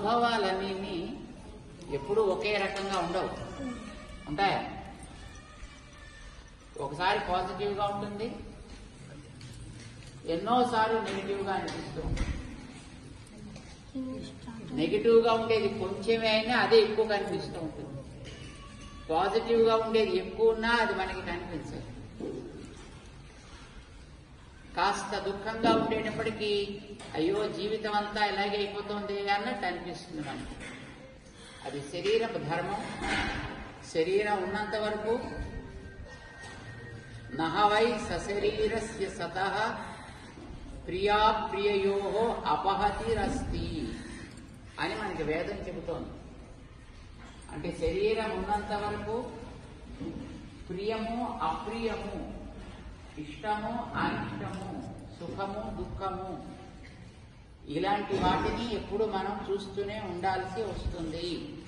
అనుభవాలన్నీ ఎప్పుడూ ఒకే రకంగా ఉండవు ఉంటాయా ఒకసారి పాజిటివ్ గా ఉంటుంది ఎన్నోసార్లు నెగిటివ్ గా అనిపిస్తూ ఉంటుంది నెగిటివ్ గా ఉండేది కొంచెమే అయినా అదే ఎక్కువ కనిపిస్తూ ఉంటుంది పాజిటివ్ గా ఉండేది ఎక్కువ ఉన్నా అది మనకి కనిపించదు కాస్త దుఃఖంగా ఉండేటప్పటికీ అయ్యో జీవితం అంతా ఇలాగే అయిపోతుంది అన్నట్టు అనిపిస్తుంది మనకి అది శరీరపు ధర్మం శరీరం ఉన్నంత వరకు నహవై సశరీరస్య సత ప్రియా ప్రియయో అపహతిరస్తి అని మనకి వేదం చెబుతోంది అంటే శరీరం ఉన్నంత వరకు ప్రియము అప్రియము ఇష్టము అనిష్టము సుఖము దుఃఖము ఇలాంటి వాటిని ఎప్పుడు మనం చూస్తూనే ఉండాల్సి వస్తుంది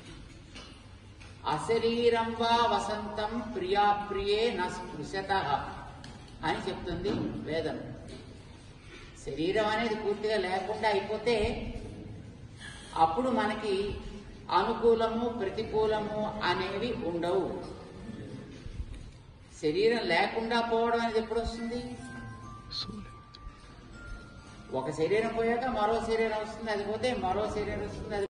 అశరీరం వా వసంతం ప్రియాప్రియే నస్పృశత అని చెప్తుంది వేదం శరీరం అనేది పూర్తిగా లేకుండా అయిపోతే అప్పుడు మనకి అనుకూలము ప్రతికూలము అనేవి ఉండవు శరీరం లేకుండా పోవడం అనేది ఎప్పుడు వస్తుంది ఒక శరీరం పోయాక మరో శరీరం వస్తుంది అది పోతే మరో శరీరం వస్తుంది అది